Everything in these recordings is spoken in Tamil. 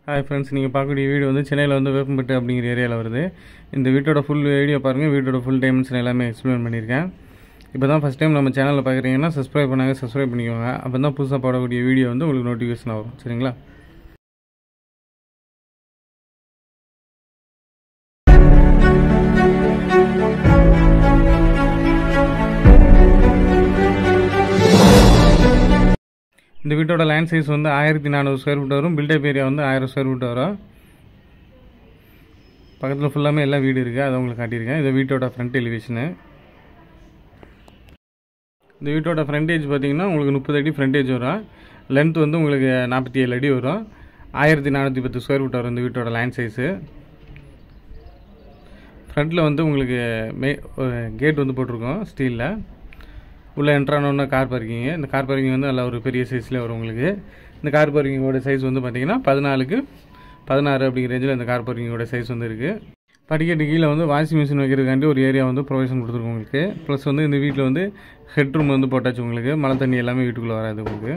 ஹாய் ஃப்ரெண்ட்ஸ் நீங்கள் பார்க்கக்கூடிய வீடு வந்து சென்னையில் வந்து வேப்பம்பட்டு அப்படிங்கிற ஏரியாவில் வருது இந்த வீட்டோட ஃபுல் வீடியோ பாருங்கள் வீட்டோட ஃபுல் டைமென்ஷன் எல்லாமே எக்ஸ்பிளைன் பண்ணியிருக்கேன் இப்போ தான் ஃபஸ்ட் டைம் நம்ம சேனலில் பார்க்குறீங்கன்னா சப்ஸ்கிரைப் பண்ணாங்க சப்ஸ்கிரைப் பண்ணிக்கோங்க அப்போ தான் புதுசாக போடக்கூடிய வீடியோ வந்து உங்களுக்கு நோட்டிஃபிகேஷன் வரும் சரிங்களா இந்த வீட்டோட லேண்ட் சைஸ் வந்து ஆயிரத்தி நானூறு ஸ்கொயர் ஃபீட் வரும் பில்டப் ஏரியா வந்து ஆயிரம் ஸ்கொயர் ஃபீட் வரும் பக்கத்தில் ஃபுல்லாமே எல்லா வீடு இருக்குது அதை உங்களுக்கு காட்டியிருக்கேன் இது வீட்டோட ஃப்ரண்ட் எலிவேஷனு இந்த வீட்டோட ஃப்ரண்டேஜ் பார்த்தீங்கன்னா உங்களுக்கு முப்பது அடி ஃப்ரண்டேஜ் வரும் லென்த் வந்து உங்களுக்கு நாற்பத்தி ஏழு அடி வரும் ஆயிரத்தி நானூற்றி பத்து ஸ்கொயர் ஃபீட் வரும் இந்த வீட்டோட லேண்ட் சைஸு ஃப்ரண்ட்டில் வந்து உங்களுக்கு மே கேட் வந்து போட்டிருக்கோம் ஸ்டீலில் உள்ளே என்ட்ரானோன்னா கார் பார்க்கிங்கு இந்த கார் பார்க்கிங் வந்து நல்ல ஒரு பெரிய சைஸ்லேயே வரும் உங்களுக்கு இந்த கார் பார்க்கிங்கோட சைஸ் வந்து பார்த்தீங்கன்னா பதினாலுக்கு பதினாறு அப்படிங்கிற ரேஞ்சில் இந்த கார் பார்க்கிங்கோட சைஸ் வந்து இருக்குது படிக்கட்டு கீழே வந்து வாஷிங் மிஷின் வைக்கிறதுக்காண்டி ஒரு ஏரியா வந்து ப்ரொவிஷன் கொடுத்துருக்கோம் உங்களுக்கு ப்ளஸ் வந்து இந்த வீட்டில் வந்து ஹெட் ரூம் வந்து போட்டாச்சு உங்களுக்கு மழை தண்ணி எல்லாமே வீட்டுக்குள்ளே வராது உங்களுக்கு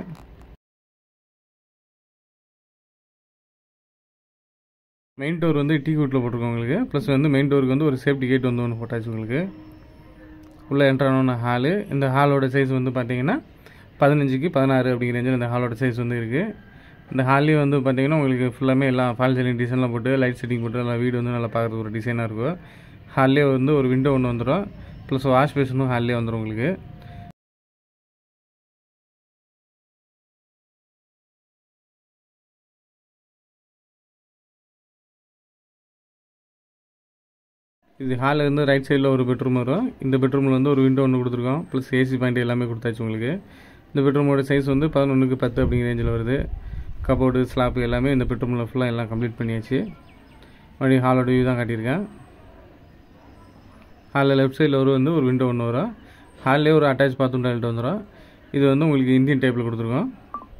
மெயின் டோர் வந்து டீ கூட்டில் போட்டிருக்கோம் உங்களுக்கு ப்ளஸ் வந்து மெயின் டோருக்கு வந்து ஒரு சேஃப்டி கேட் வந்து ஒன்று போட்டாச்சு உங்களுக்கு உள்ளே என்ட்ரான ஹாலு இந்த ஹாலோட சைஸ் வந்து பார்த்தீங்கன்னா பதினஞ்சுக்கு பதினாறு அப்படிங்கிற ரேஞ்சில் இந்த ஹாலோட சைஸ் வந்து இருக்குது இந்த ஹால்லேயே வந்து பார்த்தீங்கன்னா உங்களுக்கு ஃபுல்லாமே எல்லாம் ஃபால் சீலிங் டிசைன்லாம் போட்டு லைட் செட்டிங் போட்டு நல்லா வீடு வந்து நல்லா பார்க்குறது ஒரு டிசைனாக இருக்கும் ஹால்லே வந்து ஒரு விண்டோ ஒன்று வந்துடும் ப்ளஸ் வாஷ் பேஷனும் ஹால்லே வந்துடும் உங்களுக்கு இது ஹாலில் இருந்து ரைட் சைடில் ஒரு பெட்ரூம் வரும் இந்த பெட்ரூமில் வந்து ஒரு விண்டோ ஒன்று கொடுத்துருக்கோம் ப்ளஸ் ஏசி பாயிண்ட் எல்லாமே கொடுத்தாச்சு உங்களுக்கு இந்த பெட்ரூமோட சைஸ் வந்து பதினொன்றுக்கு பத்து அப்படிங்கிற ரேஞ்சில் வருது கபோர்டு ஸ்லாப்பு எல்லாமே இந்த பெட்ரூமில் ஃபுல்லாக எல்லாம் கம்ப்ளீட் பண்ணியாச்சு மறுபடியும் ஹாலோட வியூ தான் காட்டியிருக்கேன் ஹாலில் லெஃப்ட் சைடில் ஒரு வந்து ஒரு விண்டோ ஒன்று வரும் ஹாலிலே ஒரு அட்டாச் பாத்ரூம் டாய்லெட் வந்துடும் இது வந்து உங்களுக்கு இந்தியன் டைப்பில் கொடுத்துருக்கோம்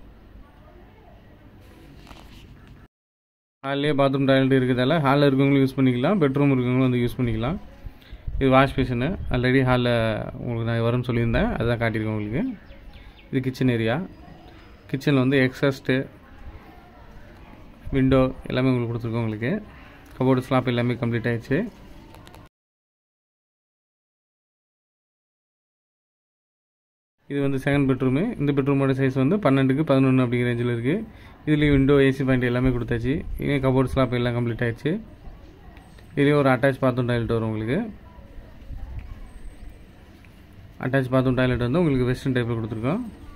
ஹால்லேயே பாத்ரூம் டாய்லெட் இருக்கிறதால ஹாலில் இருக்கவங்களும் யூஸ் பண்ணிக்கலாம் பெட்ரூம் இருக்கவங்களும் வந்து யூஸ் பண்ணிக்கலாம் இது வாஷ் பேஷனு ஆல்ரெடி ஹாலில் உங்களுக்கு நான் வரும்னு சொல்லியிருந்தேன் அதுதான் காட்டியிருக்கேன் உங்களுக்கு இது கிச்சன் ஏரியா கிச்சனில் வந்து எக்ஸாஸ்ட்டு விண்டோ எல்லாமே உங்களுக்கு கொடுத்துருக்கோம் உங்களுக்கு கபோர்டு ஸ்லாப் எல்லாமே கம்ப்ளீட் ஆயிடுச்சு இது வந்து செகண்ட் பெட்ரூமு இந்த பெட்ரூமோட சைஸ் வந்து பன்னெண்டுக்கு பதினொன்று அப்படிங்கிற ரேஞ்சில் இருக்குது இதுலேயும் விண்டோ ஏசி பாயிண்ட் எல்லாமே கொடுத்தாச்சு இதே கபோர்டு ஸ்லாப் எல்லாம் கம்ப்ளீட் ஆயிடுச்சு இதுலேயும் ஒரு அட்டாச் பாத்ரூம் டாய்லெட் வரும் உங்களுக்கு அட்டாச் பாத்ரூம் டாய்லெட் வந்து உங்களுக்கு வெஸ்டர்ன் டைப்பில் கொடுத்துருக்கோம்